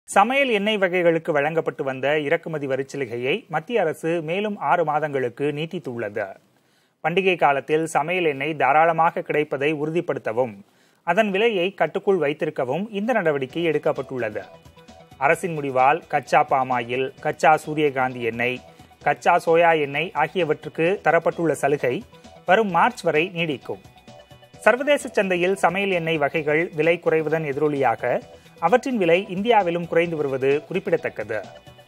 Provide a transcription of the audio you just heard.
சமையல் எண்ணெய் வகைகளுக்கு வழங்கப்பட்டு வந்த இறக்குமதி வரிச்சலுகையை மத்திய அரசு மேலும் ஆறு மாதங்களுக்கு நீட்டித்துள்ளது பண்டிகை காலத்தில் சமையல் எண்ணெய் தாராளமாக கிடைப்பதை உறுதிப்படுத்தவும் அதன் விலையை கட்டுக்குள் வைத்திருக்கவும் இந்த நடவடிக்கை எடுக்கப்பட்டுள்ளது அரசின் முடிவால் கச்சா பாமாயில் கச்சா சூரியகாந்தி எண்ணெய் கச்சா சோயா எண்ணெய் ஆகியவற்றுக்கு தரப்பட்டுள்ள சலுகை வரும் மார்ச் வரை நீடிக்கும் சர்வதேச சந்தையில் சமையல் எண்ணெய் வகைகள் விலை குறைவதன் எதிரொலியாக அவற்றின் விலை இந்தியாவிலும் குறைந்து வருவது குறிப்பிடத்தக்கது